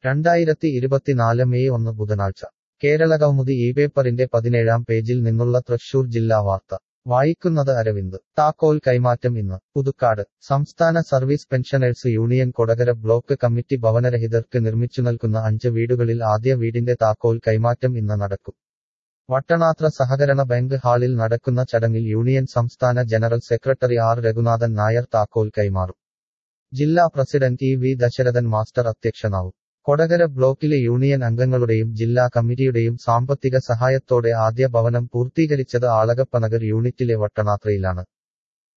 രണ്ടായിരത്തി ഇരുപത്തിനാല് മെയ് ഒന്ന് ബുധനാഴ്ച കേരളകൗമുദി ഈ പേപ്പറിന്റെ പതിനേഴാം പേജിൽ നിന്നുള്ള തൃശൂർ ജില്ലാ വാർത്ത വായിക്കുന്നത് അരവിന്ദ് താക്കോൽ കൈമാറ്റം ഇന്ന് പുതുക്കാട് സംസ്ഥാന service pensioners union Kodakara block committee ഭവനരഹിതർക്ക് നിർമ്മിച്ചു നൽകുന്ന അഞ്ച് വീടുകളിൽ ആദ്യ വീടിന്റെ താക്കോൽ കൈമാറ്റം ഇന്ന് നടക്കും വട്ടണാത്ര സഹകരണ ബാങ്ക് ഹാളിൽ നടക്കുന്ന ചടങ്ങിൽ യൂണിയൻ സംസ്ഥാന general secretary R Raghunathan Nair താക്കോൽ കൈമാറും ജില്ലാ president E V Dasharathan master അധ്യക്ഷനാവും കൊടകര ബ്ലോക്കിലെ യൂണിയൻ അംഗങ്ങളുടെയും ജില്ലാ കമ്മിറ്റിയുടെയും സാമ്പത്തിക സഹായത്തോടെ ആദ്യ ഭവനം പൂർത്തീകരിച്ചത് ആളകപ്പനഗർ യൂണിറ്റിലെ വട്ടണാത്രയിലാണ്